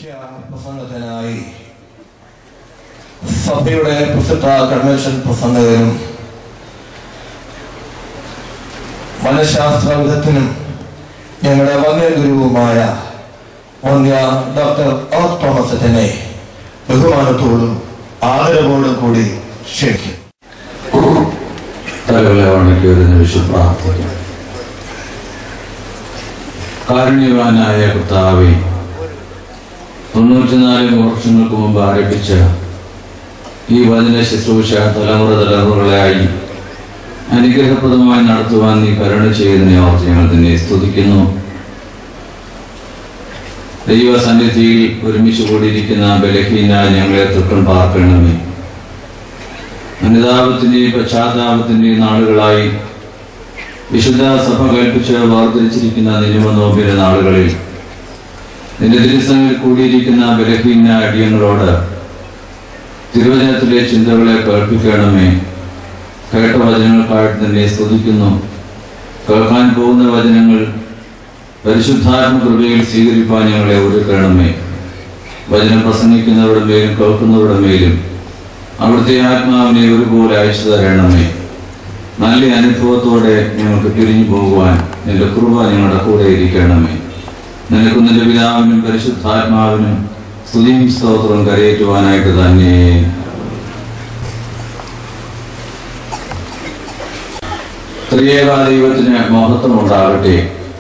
മുഖ്യ പ്രസംഗത്തിനായി സഭയുടെ പ്രസിദ്ധ കൺവെൻഷൻ പ്രസംഗകനും മനഃശാസ്ത്ര വിദഗ്ധനും ഞങ്ങളുടെ വന്യ ഗുരുവുമായ വന്യ ഡോക്ടർ ഓർ തോമസറ്റിനെ ബഹുമാനത്തോടും ആദരവോടും കൂടി ക്ഷണിക്കും തലകളെ വണക്കി ഒരു നിമിഷം പ്രാർത്ഥിക്കാം കാരുണ്യവാനായ കർത്താവെ തൊണ്ണൂറ്റിനാല് വർഷങ്ങൾക്ക് മുമ്പ് ആരംഭിച്ച ഈ വചന ശുശ്രൂഷ തലമുറ തലമുറകളായി അനുഗ്രഹപ്രദമായി നടത്തുവാൻ നീ കരുണ ചെയ്തതിനെ ഓർത്ത് ഞങ്ങൾ തന്നെ സ്തുതിക്കുന്നു ദൈവസന്നിധിയിൽ ഒരുമിച്ച് കൂടിയിരിക്കുന്ന ബലഹീന ഞങ്ങളെ തൃക്കം പാർക്കണമേ അനുതാപത്തിന്റെയും പശ്ചാത്താപത്തിന്റെയും നാളുകളായി വിശുദ്ധ സഭ കൽപ്പിച്ച് വേർതിരിച്ചിരിക്കുന്ന നിയമ നോമ്പിന്റെ നാളുകളിൽ നിന്റെ തിരുസനിൽ കൂടിയിരിക്കുന്ന ബലഹീന അടിയങ്ങളോട് തിരുവചനത്തിലെ ചിന്തകളെ കേൾപ്പിക്കണമേ കേട്ട വചനങ്ങൾക്കായിട്ട് തന്നെ സ്തുതിക്കുന്നു കേൾക്കാൻ പോകുന്ന വചനങ്ങൾ പരിശുദ്ധാത്മ കൃപയിൽ സ്വീകരിപ്പാൻ ഞങ്ങളെ ഒരുക്കണമേ വചനം പ്രസംഗിക്കുന്നവരുടെ മേലും കേൾക്കുന്നവരുടെ മേലും അവിടുത്തെ ആത്മാവിനെ ഒരുപോലെ അയച്ചു തരണമേ നല്ല അനുഭവത്തോടെ ഞങ്ങൾക്ക് പിരിഞ്ഞു പോകുവാൻ നിന്റെ കൃപ ഞങ്ങളുടെ കൂടെ ഇരിക്കണമേ നിനക്കും നിന്റെ പിതാവിനും പരിശുദ്ധാത്മാവിനും സ്തുതിയും സ്തോത്രവും കരയേറ്റുവാനായിട്ട് തന്നെ ത്രിയേക ദൈവത്തിന് മഹത്വം ഉണ്ടാകട്ടെ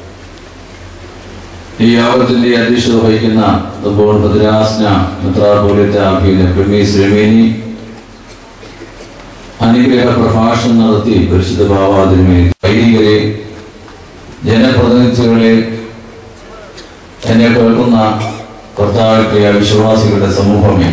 ഈ യോഗത്തിന്റെ അധ്യക്ഷത വഹിക്കുന്ന തമ്പോൾ ഭദ്രാസ്ന മിത്രാപോലിത്ത പെമീസ് രമേനി അനുഗ്രഹ പ്രഭാഷണം നടത്തി പരിശുദ്ധ ഭാവാതിരുമേൽ വൈദികരെ ജനപ്രതിനിധികളെ എന്നെ കേൾക്കുന്ന കർത്താവിന്റെ വിശ്വാസികളുടെ സമൂഹമേ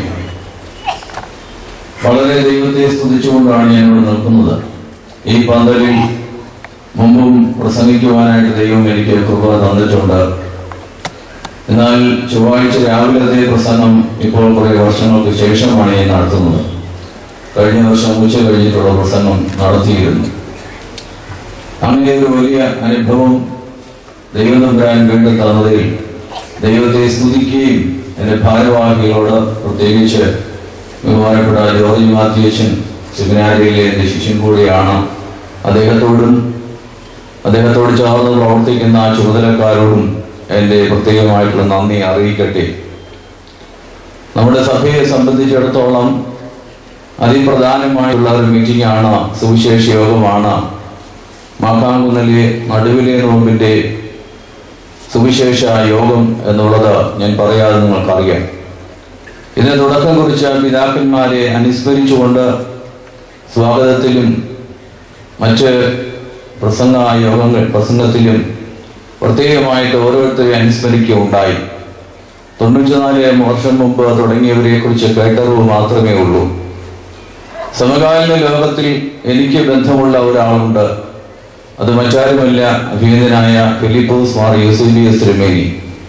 വളരെ ദൈവത്തെ സ്തുതിച്ചുകൊണ്ടാണ് ഞാൻ ഇവിടെ നിൽക്കുന്നത് ഈ പന്തലിൽ മുമ്പും പ്രസംഗിക്കുവാനായിട്ട് ദൈവം എനിക്ക് കൃപ തന്നിട്ടുണ്ട് എന്നാൽ ചൊവ്വാഴ്ച രാവിലത്തെ പ്രസംഗം ഇപ്പോൾ കുറെ വർഷങ്ങൾക്ക് ശേഷമാണ് ഞാൻ നടത്തുന്നത് കഴിഞ്ഞ വർഷം ഉച്ച കഴിഞ്ഞിട്ടുള്ള പ്രസംഗം നടത്തിയിരുന്നു അങ്ങനെ ഒരു വലിയ അനുഭവം ദൈവം തമ്പുരാൻ വീണ്ടും തന്നതിൽ ദൈവത്തെ സ്തുതിക്കുകയും എൻ്റെ ഭാരവാഹികളോട് പ്രത്യേകിച്ച് ബഹുമാനപ്പെട്ട ജോർജ് മാത്യുശൻ സെമിനാരിയിലെ എൻ്റെ ശിഷ്യൻ കൂടിയാണ് അദ്ദേഹത്തോടും അദ്ദേഹത്തോട് ചേർന്ന് പ്രവർത്തിക്കുന്ന ചുമതലക്കാരോടും എൻ്റെ പ്രത്യേകമായിട്ടുള്ള നന്ദി അറിയിക്കട്ടെ നമ്മുടെ സഭയെ സംബന്ധിച്ചിടത്തോളം അതിപ്രധാനമായുള്ള ഒരു മീറ്റിംഗ് ആണ് സുവിശേഷ യോഗമാണ് മാക്കാങ്കുന്നലെ നടുവിലെ നോമ്പിന്റെ സുവിശേഷ യോഗം എന്നുള്ളത് ഞാൻ പറയാതെ നിങ്ങൾക്കറിയാം ഇതിന് തുടക്കം കുറിച്ച പിതാക്കന്മാരെ അനുസ്മരിച്ചുകൊണ്ട് സ്വാഗതത്തിലും മറ്റ് പ്രസംഗ യോഗങ്ങൾ പ്രസംഗത്തിലും പ്രത്യേകമായിട്ട് ഓരോരുത്തരെ അനുസ്മരിക്കുകയുണ്ടായി തൊണ്ണൂറ്റിനാല് വർഷം മുമ്പ് തുടങ്ങിയവരെ കുറിച്ച് കേട്ടറിവ് മാത്രമേ ഉള്ളൂ സമകാലീന ലോകത്തിൽ എനിക്ക് ബന്ധമുള്ള ഒരാളുണ്ട് അത് മറ്റാരുമല്ല അഭിനന്ദനായ ഫിലിപ്പോസ് മാർ യൂസുബിയസ് റിമേനി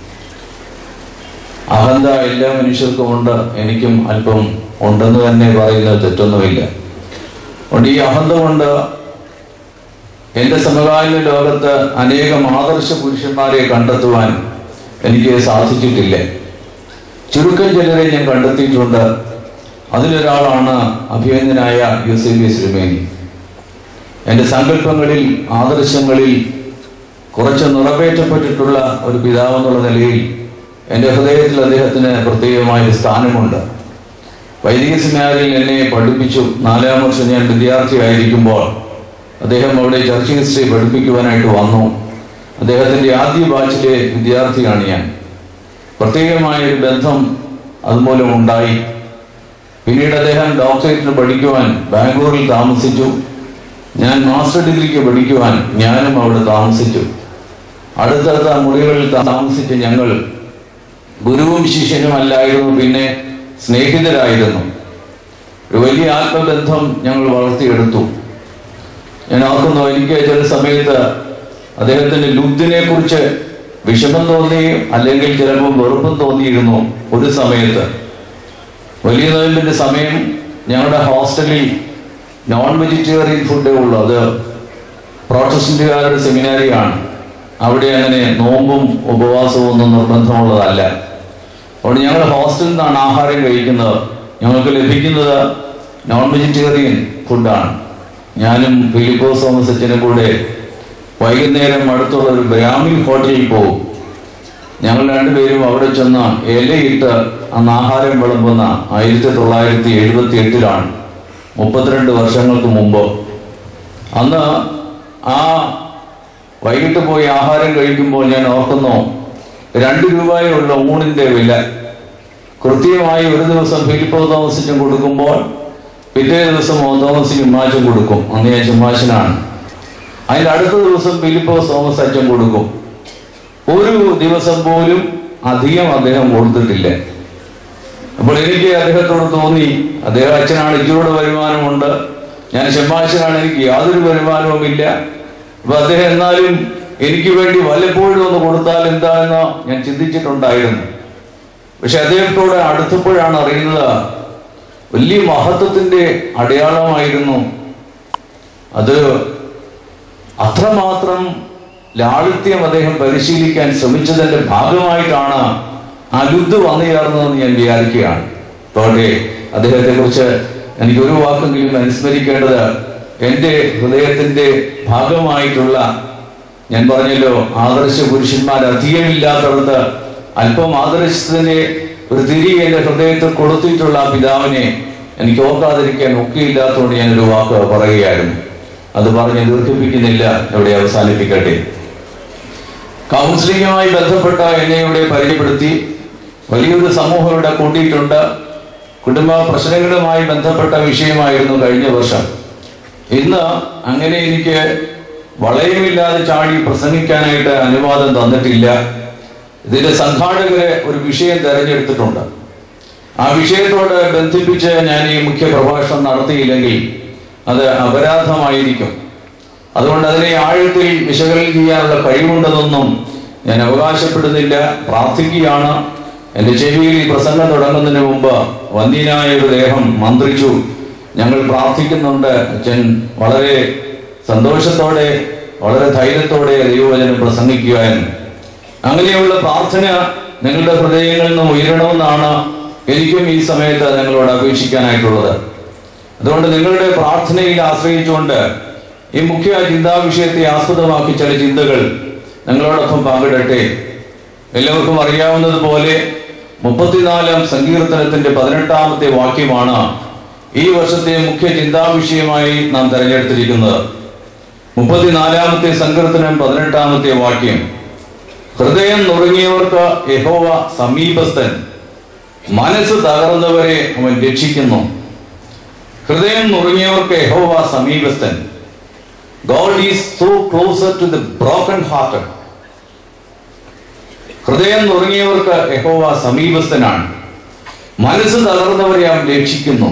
അഹന്ത എല്ലാ മനുഷ്യർക്കും ഉണ്ട് എനിക്കും അല്പം ഉണ്ടെന്ന് തന്നെ പറയുന്നത് തെറ്റൊന്നുമില്ല അതുകൊണ്ട് ഈ അഹന്ത കൊണ്ട് എന്റെ സമകാലീന ലോകത്ത് അനേകം ആദർശ പുരുഷന്മാരെ കണ്ടെത്തുവാൻ എനിക്ക് സാധിച്ചിട്ടില്ല ചുരുക്കം ചിലരെ ഞാൻ കണ്ടെത്തിയിട്ടുണ്ട് അതിലൊരാളാണ് അഭിനന്ദനായ യൂസേബിയസ് റിമേനി എൻ്റെ സങ്കല്പങ്ങളിൽ ആദർശങ്ങളിൽ കുറച്ച് നിറവേറ്റപ്പെട്ടിട്ടുള്ള ഒരു പിതാവ് എന്നുള്ള നിലയിൽ എൻ്റെ ഹൃദയത്തിൽ അദ്ദേഹത്തിന് പ്രത്യേകമായ ഒരു സ്ഥാനമുണ്ട് വൈദിക സെമിനാരിൽ എന്നെ പഠിപ്പിച്ചു നാലാം വർഷം ഞാൻ വിദ്യാർത്ഥിയായിരിക്കുമ്പോൾ അദ്ദേഹം അവിടെ ചർച്ച് ഹിസ്റ്ററി പഠിപ്പിക്കുവാനായിട്ട് വന്നു അദ്ദേഹത്തിൻ്റെ ആദ്യ ബാച്ചിലെ വിദ്യാർത്ഥിയാണ് ഞാൻ പ്രത്യേകമായ ഒരു ബന്ധം അതുമൂലം ഉണ്ടായി പിന്നീട് അദ്ദേഹം ഡോക്ടറേറ്റിന് പഠിക്കുവാൻ ബാംഗ്ലൂരിൽ താമസിച്ചു ഞാൻ മാസ്റ്റർ ഡിഗ്രിക്ക് പഠിക്കുവാൻ ഞാനും അവിടെ താമസിച്ചു അടുത്തടുത്ത മുറികളിൽ താമസിച്ച ഞങ്ങൾ ഗുരുവും ശിഷ്യനും അല്ലായിരുന്നു പിന്നെ സ്നേഹിതരായിരുന്നു ഒരു വലിയ ആത്മബന്ധം ഞങ്ങൾ വളർത്തിയെടുത്തു ഞാൻ ഓർക്കുന്നു എനിക്ക് ചില സമയത്ത് അദ്ദേഹത്തിന്റെ ലുബ്ധിനെ കുറിച്ച് വിഷമം തോന്നിയും അല്ലെങ്കിൽ ചിലപ്പോൾ വെറുപ്പും തോന്നിയിരുന്നു ഒരു സമയത്ത് വലിയ നോയമ്പിന്റെ സമയം ഞങ്ങളുടെ ഹോസ്റ്റലിൽ നോൺ വെജിറ്റേറിയൻ ഫുഡേ ഉള്ളൂ അത് പ്രോട്ടസ്റ്റന്റുകാരുടെ സെമിനാരിയാണ് അവിടെ അങ്ങനെ നോമ്പും ഉപവാസവും ഒന്നും നിർബന്ധമുള്ളതല്ല അവിടെ ഞങ്ങൾ ഹോസ്റ്റലിൽ നിന്നാണ് ആഹാരം കഴിക്കുന്നത് ഞങ്ങൾക്ക് ലഭിക്കുന്നത് നോൺ വെജിറ്റേറിയൻ ഫുഡാണ് ഞാനും ഫിലിപ്പോസ് തോമസ് അച്ഛനും കൂടെ വൈകുന്നേരം അടുത്തുള്ള ഒരു ബ്രാഹ്മിൻ ഹോട്ടലിൽ പോകും ഞങ്ങൾ രണ്ടുപേരും അവിടെ ചെന്ന് ഇലയിട്ട് അന്ന് ആഹാരം വിളമ്പുന്ന ആയിരത്തി തൊള്ളായിരത്തി എഴുപത്തി എട്ടിലാണ് മുപ്പത്തിരണ്ട് വർഷങ്ങൾക്ക് മുമ്പ് അന്ന് ആ വൈകിട്ട് പോയി ആഹാരം കഴിക്കുമ്പോൾ ഞാൻ ഓർക്കുന്നു രണ്ട് രൂപയുള്ള ഊണിന്റെ വില കൃത്യമായി ഒരു ദിവസം ഫിലിപ്പോ തോമസിനും കൊടുക്കുമ്പോൾ പിറ്റേ ദിവസം ഓ തോമസിനും ഉമ്മാച്ചും കൊടുക്കും അന്ന് ഞാൻ ചുമ്മാശനാണ് അതിന്റെ അടുത്ത ദിവസം ഫിലിപ്പോസ് തോമസ് അച്ഛൻ കൊടുക്കും ഒരു ദിവസം പോലും അധികം അദ്ദേഹം കൊടുത്തിട്ടില്ല അപ്പോൾ എനിക്ക് അദ്ദേഹത്തോട് തോന്നി അദ്ദേഹം അച്ഛനാണ് ഇച്ചിരൂടെ വരുമാനമുണ്ട് ഞാൻ ഷെമ്മാശനാണ് എനിക്ക് യാതൊരു വരുമാനവും ഇല്ല അപ്പൊ അദ്ദേഹം എന്നാലും എനിക്ക് വേണ്ടി വല്ലപ്പോഴും ഒന്ന് കൊടുത്താൽ എന്താണെന്ന് ഞാൻ ചിന്തിച്ചിട്ടുണ്ടായിരുന്നു പക്ഷെ അദ്ദേഹത്തോട് അടുത്തപ്പോഴാണ് അറിയുന്നത് വലിയ മഹത്വത്തിന്റെ അടയാളമായിരുന്നു അത് അത്രമാത്രം ലാളിത്യം അദ്ദേഹം പരിശീലിക്കാൻ ശ്രമിച്ചതിന്റെ ഭാഗമായിട്ടാണ് ആ ലുദ്ധ വന്നു ചേർന്നതെന്ന് ഞാൻ വിചാരിക്കുകയാണ് തോട്ടെ അദ്ദേഹത്തെ കുറിച്ച് എനിക്ക് ഒരു വാക്കെങ്കിലും അനുസ്മരിക്കേണ്ടത് എൻ്റെ ഹൃദയത്തിന്റെ ഭാഗമായിട്ടുള്ള ഞാൻ പറഞ്ഞല്ലോ ആദർശ പുരുഷന്മാർ അധികമില്ലാത്തടത്ത് അല്പം ആദർശത്തിന്റെ ഒരു തിരി എന്റെ ഹൃദയത്തിൽ കൊടുത്തിട്ടുള്ള ആ പിതാവിനെ എനിക്ക് ഓർക്കാതിരിക്കാൻ ഒക്കെയില്ലാത്തതുകൊണ്ട് ഞാനൊരു വാക്ക് പറയുകയായിരുന്നു അത് പറഞ്ഞ് ദീർഘിപ്പിക്കുന്നില്ല ഇവിടെ അവസാനിപ്പിക്കട്ടെ കൗൺസിലിംഗുമായി ബന്ധപ്പെട്ട എന്നെ ഇവിടെ പരിചയപ്പെടുത്തി വലിയൊരു സമൂഹം ഇവിടെ കൂട്ടിയിട്ടുണ്ട് കുടുംബ പ്രശ്നങ്ങളുമായി ബന്ധപ്പെട്ട വിഷയമായിരുന്നു കഴിഞ്ഞ വർഷം ഇന്ന് അങ്ങനെ എനിക്ക് വളയമില്ലാതെ ചാടി പ്രസംഗിക്കാനായിട്ട് അനുവാദം തന്നിട്ടില്ല ഇതിന്റെ സംഘാടകര് ഒരു വിഷയം തെരഞ്ഞെടുത്തിട്ടുണ്ട് ആ വിഷയത്തോട് ബന്ധിപ്പിച്ച് ഞാൻ ഈ മുഖ്യ പ്രഭാഷണം നടത്തിയില്ലെങ്കിൽ അത് അപരാധമായിരിക്കും അതുകൊണ്ട് അതിനെ ആഴത്തിൽ വിശകലനം ചെയ്യാനുള്ള കഴിവുണ്ടെന്നൊന്നും ഞാൻ അവകാശപ്പെടുന്നില്ല പ്രാർത്ഥിക്കുകയാണ് എന്റെ ചെവിയിൽ ഈ പ്രസംഗം തുടങ്ങുന്നതിന് മുമ്പ് വന്ധ്യനായ ഒരു ദേഹം മന്ത്രിച്ചു ഞങ്ങൾ പ്രാർത്ഥിക്കുന്നുണ്ട് അച്ഛൻ വളരെ സന്തോഷത്തോടെ വളരെ ധൈര്യത്തോടെ ദൈവവചനം പ്രസംഗിക്കുവാൻ അങ്ങനെയുള്ള പ്രാർത്ഥന നിങ്ങളുടെ ഹൃദയങ്ങളിൽ നിന്ന് ഉയരണമെന്നാണ് എനിക്കും ഈ സമയത്ത് നിങ്ങളോട് അപേക്ഷിക്കാനായിട്ടുള്ളത് അതുകൊണ്ട് നിങ്ങളുടെ പ്രാർത്ഥനയിൽ ആശ്രയിച്ചുകൊണ്ട് ഈ മുഖ്യ ചിന്താ വിഷയത്തെ ആസ്പദമാക്കി ചില ചിന്തകൾ നിങ്ങളോടൊപ്പം പങ്കിടട്ടെ എല്ലാവർക്കും അറിയാവുന്നതുപോലെ മുപ്പത്തിനാലാം സങ്കീർത്തനത്തിന്റെ പതിനെട്ടാമത്തെ വാക്യമാണ് ഈ വർഷത്തെ മുഖ്യ ചിന്താ വിഷയമായി നാം തെരഞ്ഞെടുത്തിരിക്കുന്നത് മുപ്പത്തിനാലാമത്തെ സങ്കീർത്തനം പതിനെട്ടാമത്തെ വാക്യം ഹൃദയം നുറുങ്ങിയവർക്ക് യഹോവ സമീപസ്ഥൻ മനസ്സ് തകർന്നവരെ അവൻ രക്ഷിക്കുന്നു ഹൃദയം നുറുങ്ങിയവർക്ക് യഹോവ സമീപസ്ഥൻ God is so closer to the broken hearted ഹൃദയം നുറുങ്ങിയവർക്ക് യഹോവ സമീപസ്ഥനാണ് മനസ്സ് തകർന്നവരെ അവൻ രക്ഷിക്കുന്നു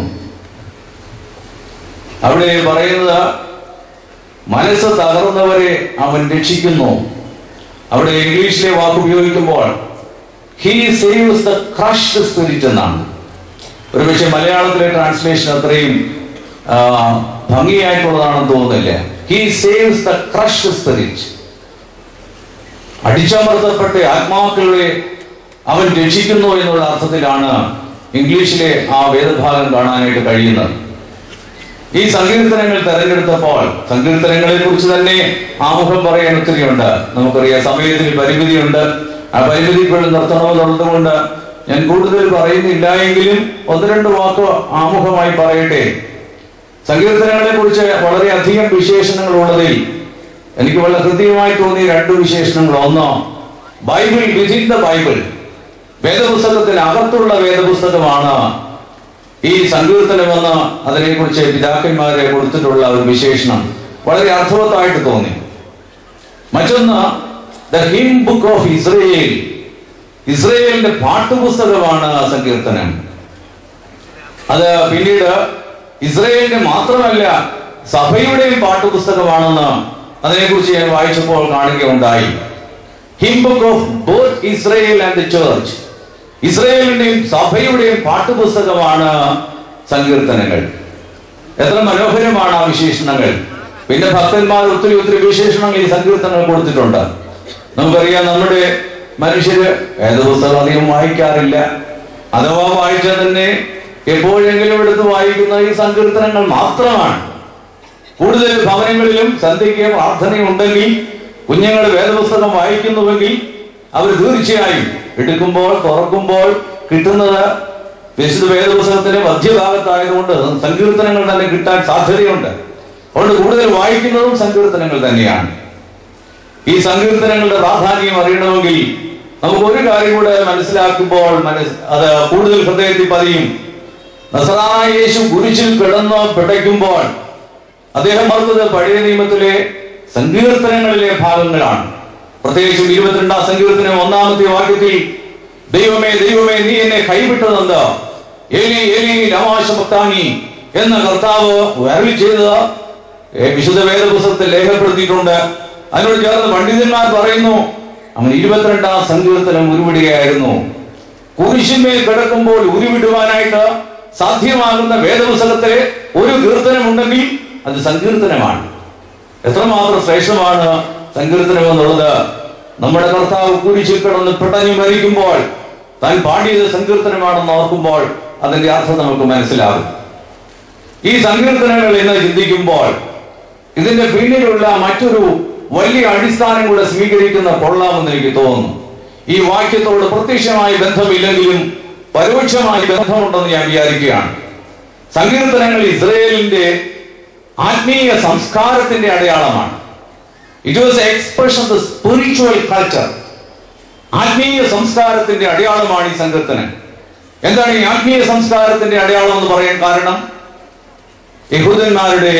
അവിടെ പറയുന്നത് മനസ്സ് തകർന്നവരെ അവൻ രക്ഷിക്കുന്നു അവിടെ ഇംഗ്ലീഷിലെ വാക്ക് ഉപയോഗിക്കുമ്പോൾ he saves the crushed spirit എന്നാണ് ഒരുപക്ഷെ മലയാളത്തിലെ ട്രാൻസ്ലേഷൻ അത്രയും ആ, ഭംഗിയായിട്ടുള്ളതാണെന്ന് തോന്നുന്നില്ല he saves the crushed spirit അടിച്ചമർത്തപ്പെട്ട ആത്മാക്കളെ അവൻ രക്ഷിക്കുന്നു എന്നുള്ള അർത്ഥത്തിലാണ് ഇംഗ്ലീഷിലെ ആ വേദഭാഗം കാണാനായിട്ട് കഴിയുന്നത് ഈ സങ്കീർത്തനങ്ങൾ തെരഞ്ഞെടുത്തപ്പോൾ സങ്കീർത്തനങ്ങളെ കുറിച്ച് തന്നെ ആമുഖം പറയാൻ ഒത്തിരിയുണ്ട് നമുക്കറിയാം സമയത്തിന് പരിമിതിയുണ്ട് ആ പരിമിതിക്കുള്ളിൽ നിർത്തണമെന്നുള്ളതുകൊണ്ട് ഞാൻ കൂടുതൽ പറയുന്നില്ല എങ്കിലും ഒന്ന് രണ്ട് വാക്ക് ആമുഖമായി പറയട്ടെ സങ്കീർത്തനങ്ങളെ കുറിച്ച് വളരെയധികം വിശേഷണങ്ങൾ ഉള്ളതിൽ എനിക്ക് വളരെ ഹൃദ്യമായി തോന്നിയ രണ്ട് വിശേഷണങ്ങൾ ഒന്ന് ബൈബിൾ വിധിൻ ദ ബൈബിൾ വേദപുസ്തകത്തിന് അകത്തുള്ള വേദപുസ്തകമാണ് ഈ സങ്കീർത്തനമെന്ന് അതിനെക്കുറിച്ച് പിതാക്കന്മാരെ കൊടുത്തിട്ടുള്ള ഒരു വിശേഷണം വളരെ അർത്ഥവത്തായിട്ട് തോന്നി മറ്റൊന്ന് the hymn book of Israel ഇസ്രയേലിന്റെ പാട്ടുപുസ്തകമാണ് ആ സങ്കീർത്തനം അത് പിന്നീട് ഇസ്രയേലിന്റെ മാത്രമല്ല സഭയുടെയും പാട്ടുപുസ്തകമാണെന്ന് അതിനെക്കുറിച്ച് ഞാൻ വായിച്ചപ്പോൾ കാണുകയുണ്ടായി hymn book of both Israel and the church ഇസ്രയേലിന്റെയും സഭയുടെയും പാട്ടുപുസ്തകമാണ് സങ്കീർത്തനങ്ങൾ എത്ര മനോഹരമാണ് ആ വിശേഷണങ്ങൾ പിന്നെ ഭക്തന്മാർ ഒത്തിരി ഒത്തിരി വിശേഷണങ്ങൾ ഈ സങ്കീർത്തനങ്ങൾ കൊടുത്തിട്ടുണ്ട് നമുക്കറിയാം നമ്മുടെ മനുഷ്യര് വേദപുസ്തകം അധികം വായിക്കാറില്ല അഥവാ വായിച്ചാൽ തന്നെ എപ്പോഴെങ്കിലും എടുത്ത് വായിക്കുന്ന ഈ സങ്കീർത്തനങ്ങൾ മാത്രമാണ് കൂടുതൽ ഭവനങ്ങളിലും സന്ധ്യയ്ക്ക് പ്രാർത്ഥനയും ഉണ്ടെങ്കിൽ കുഞ്ഞുങ്ങൾ വേദപുസ്തകം വായിക്കുന്നുവെങ്കിൽ അവർ തീർച്ചയായും എടുക്കുമ്പോൾ തുറക്കുമ്പോൾ കിട്ടുന്നത് വിശുദ്ധ വേദപുസ്തകത്തിന്റെ മധ്യഭാഗത്തായതുകൊണ്ട് സങ്കീർത്തനങ്ങൾ തന്നെ കിട്ടാൻ സാധ്യതയുണ്ട് അതുകൊണ്ട് കൂടുതൽ വായിക്കുന്നതും സങ്കീർത്തനങ്ങൾ തന്നെയാണ് ഈ സങ്കീർത്തനങ്ങളുടെ പ്രാധാന്യം അറിയണമെങ്കിൽ നമുക്ക് ഒരു കാര്യം കൂടെ മനസ്സിലാക്കുമ്പോൾ മനസ് അത് കൂടുതൽ ഹൃദയത്തിൽ പതിയും നസറായ യേശു കുരിശിൽ കിടന്ന് പിടയ്ക്കുമ്പോൾ അദ്ദേഹം പറഞ്ഞത് പഴയ നിയമത്തിലെ സങ്കീർത്തനങ്ങളിലെ ഭാഗങ്ങളാണ് പ്രത്യേകിച്ചും ഇരുപത്തിരണ്ടാം സങ്കീർത്തനം ഒന്നാമത്തെ വാക്യത്തിൽ ദൈവമേ ദൈവമേ നീ എന്നെ കൈവിട്ടതെന്ത് ഏലി ഏലി ലമാശമക്താനി എന്ന കർത്താവ് അരുളി ചെയ്തത് ഏ, വിശുദ്ധ വേദപുസ്തകത്തിൽ രേഖപ്പെടുത്തിയിട്ടുണ്ട് അതിനോട് ചേർന്ന് പണ്ഡിതന്മാർ പറയുന്നു അവൻ ഇരുപത്തിരണ്ടാം സങ്കീർത്തനം ഉരുവിടുകയായിരുന്നു കുരിശിന്മേൽ കിടക്കുമ്പോൾ ഉരുവിടുവാനായിട്ട് സാധ്യമാകുന്ന വേദപുസ്തകത്തിലെ ഒരു കീർത്തനമുണ്ടെങ്കിൽ അത് സങ്കീർത്തനമാണ് എത്രമാത്രം ശ്രേഷ്ഠമാണ് സങ്കീർത്തനം എന്നുള്ളത് നമ്മുടെ കർത്താവ് കുരിശിൽ കിടന്ന് പെട്ടഞ്ഞു മരിക്കുമ്പോൾ താൻ പാടിയത് സങ്കീർത്തനമാണെന്ന് ഓർക്കുമ്പോൾ അതിന്റെ അർത്ഥം നമുക്ക് മനസ്സിലാകും ഈ സങ്കീർത്തനങ്ങൾ എന്ന് ചിന്തിക്കുമ്പോൾ ഇതിന്റെ പിന്നിലുള്ള മറ്റൊരു വലിയ അടിസ്ഥാനം കൂടെ സ്വീകരിക്കുന്ന കൊള്ളാമെന്ന് എനിക്ക് തോന്നുന്നു ഈ വാക്യത്തോട് പ്രത്യക്ഷമായി ബന്ധമില്ലെങ്കിലും പരോക്ഷമായി ബന്ധമുണ്ടെന്ന് ഞാൻ വിചാരിക്കുകയാണ് സങ്കീർത്തനങ്ങൾ ഇസ്രയേലിന്റെ ആത്മീയ സംസ്കാരത്തിന്റെ അടയാളമാണ് it was expression of the spiritual culture ആത്മീയ സംസ്കാരത്തിന്റെ അടയാളമാണ് ഈ സങ്കീർത്തനം എന്താണ് ഈ ആത്മീയ സംസ്കാരത്തിന്റെ അടയാളം എന്ന് പറയാൻ കാരണം യഹൂദന്മാരുടെ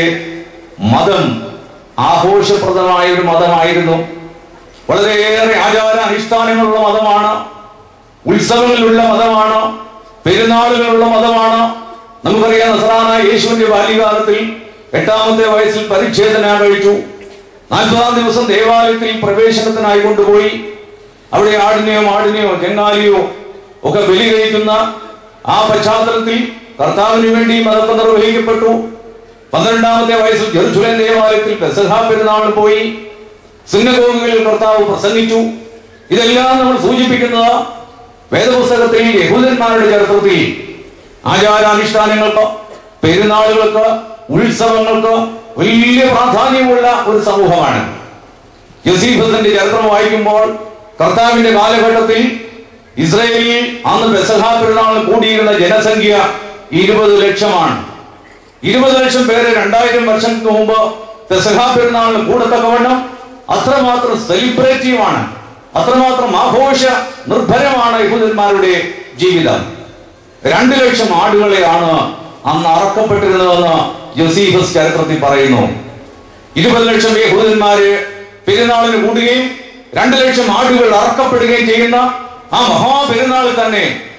മതം ആഘോഷപ്രദമായ ഒരു മതമായിരുന്നു വളരെയേറെ ആചാര അനുഷ്ഠാനങ്ങളുള്ള മതമാണ് ഉത്സവങ്ങളിലുള്ള മതമാണ് പെരുന്നാളുകളുള്ള മതമാണ് നമുക്കറിയാം നസറാന യേശുവിന്റെ ബാല്യകാലത്തിൽ എട്ടാമത്തെ വയസ്സിൽ പരിച്ഛേദന കഴിച്ചു നാൽപ്പതാം ദിവസം ദേവാലയത്തിൽ പ്രവേശനത്തിനായി കൊണ്ടുപോയി അവിടെ ആടിനെയോ മാടിനെയോ ചെങ്ങാലിയോ ഒക്കെ ബലി കഴിക്കുന്ന ആ പശ്ചാത്തലത്തിൽ കർത്താവിന് വേണ്ടി അതൊക്കെ നിർവഹിക്കപ്പെട്ടു പന്ത്രണ്ടാമത്തെ വയസ്സിൽ ജെറുസലേം ദേവാലയത്തിൽ പെസഹ പെരുന്നാളിൽ പോയി സിംഹഗോഗുകളിൽ കർത്താവ് പ്രസംഗിച്ചു ഇതെല്ലാം നമ്മൾ സൂചിപ്പിക്കുന്നത് വേദപുസ്തകത്തിൽ യഹൂദന്മാരുടെ ചരിത്രത്തിൽ ആചാരാനുഷ്ഠാനങ്ങൾക്ക് പെരുന്നാളുകൾക്ക് ഉത്സവങ്ങൾക്ക് വലിയ പ്രാധാന്യമുള്ള ഒരു സമൂഹമാണ് യസീഫത്തിന്റെ ചരിത്രം വായിക്കുമ്പോൾ കർത്താവിന്റെ കാലഘട്ടത്തിൽ ഇസ്രയേലിൽ അന്ന് പെസഹ പെരുന്നാളിൽ കൂടിയിരുന്ന ജനസംഖ്യ ഇരുപത് ലക്ഷമാണ് ഇരുപത് ലക്ഷം പേര് രണ്ടായിരം വർഷങ്ങൾക്ക് മുമ്പ് പെസഹ പെരുന്നാളിന് കൂടത്തക്കവണ്ണം അത്രമാത്രം സെലിബ്രേറ്റീവാണ് അത്രമാത്രം ആഘോഷ നിർഭരമാണ് യഹൂദന്മാരുടെ ജീവിതം രണ്ടു ലക്ഷം ആടുകളെയാണ് അന്ന് അറക്കപ്പെട്ടിരുന്നതെന്ന് യോസീഫസ് ചരിത്രത്തിൽ പറയുന്നു ഇരുപത് ലക്ഷം യഹൂദന്മാര് പെരുന്നാളിന് കൂടുകയും രണ്ടു ലക്ഷം ആടുകൾ അറക്കപ്പെടുകയും ചെയ്യുന്ന ആ മഹാപെരുന്നാളിൽ തന്നെ